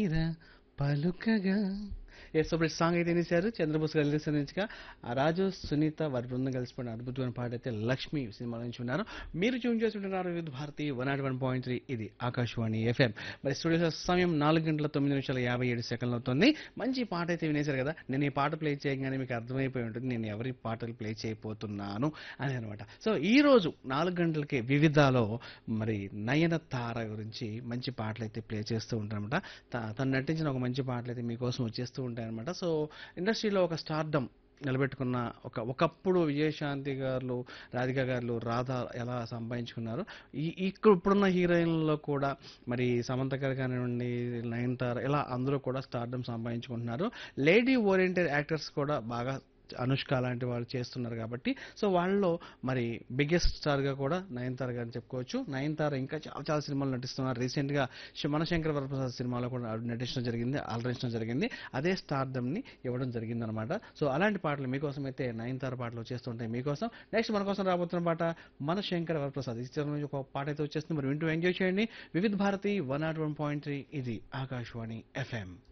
తీర పలుకగా ఏ super song అయితే వినేశారు చంద్రబోస్ గారు సంధించగా ఆ రాజు సునీత వారి బృందం కలిసిపోయిన అద్భుతమైన పాట అయితే లక్ష్మి సినిమా నుంచి ఉన్నారు మీరు ట్యూన్ చేస్తుంటున్నారు Vividh Bharati one not one point three ఇది ఆకాశవాణి ఎఫ్ఎం మరి స్టూడియో సమయం నాలుగు గంటల తొమ్మిది నిమిషాల యాభై ఏడు సెకండ్లు అవుతుంది మంచి పాట అయితే వినేశారు కదా నేను ఈ పాట ప్లే చేయగానే మీకు అర్థమైపోయి ఉంటుంది నేను ఎవరి పాటలు ప్లే చేయబోతున్నాను అని అనమాట సో ఈ రోజు నాలుగు గంటలకి వివిధాలో మరి నయన తార గురించి మంచి పాటలు అయితే ప్లే చేస్తూ ఉంటారనమాట తను నటించిన ఒక మంచి పాటలు అయితే మీకోసం వచ్చేస్తూ ఉంటాయన్నమాట సో ఇండస్ట్రీలో ఒక స్టార్డమ్ నిలబెట్టుకున్న ఒక ఒకప్పుడు విజయశాంతి గారు రాధిక గారు రాధ ఎలా సంపాదించుకున్నారు ఈ ఇక్కడ ఇప్పుడున్న హీరోయిన్లలో కూడా మరి సమంత గారు కానివ్వండి నయనతార ఇలా అందరూ కూడా స్టార్డమ్ సంపాదించుకుంటున్నారు లేడీ ఓరియంటెడ్ యాక్టర్స్ కూడా బాగా అనుష్క లాంటి వాళ్ళు చేస్తున్నారు కాబట్టి సో వాళ్ళలో మరి బిగ్గెస్ట్ స్టార్గా కూడా నయనతార గారిని చెప్పుకోవచ్చు నయనతార ఇంకా చాలా చాలా సినిమాలు నటిస్తున్నారు రీసెంట్గా మనశంకర వరప్రసాద్ సినిమాలో కూడా ఆవిడ నటించడం జరిగింది అలరించడం జరిగింది అదే స్టార్డమ్ని ఇవ్వడం జరిగింది అనమాట సో అలాంటి పాటలు మీకోసం అయితే నయనతార పాటలు వచ్చేస్తుంటాయి మీకోసం నెక్స్ట్ మన కోసం రాబోతున్న పాట మన శంకర వరప్రసాద్ ఈ చిత్రం నుంచి ఒక పాట అయితే వచ్చేస్తుంది మరి వింటూ ఎంజాయ్ చేయండి Vividh Bharati one not one point three ఇది ఆకాశవాణి ఎఫ్ఎం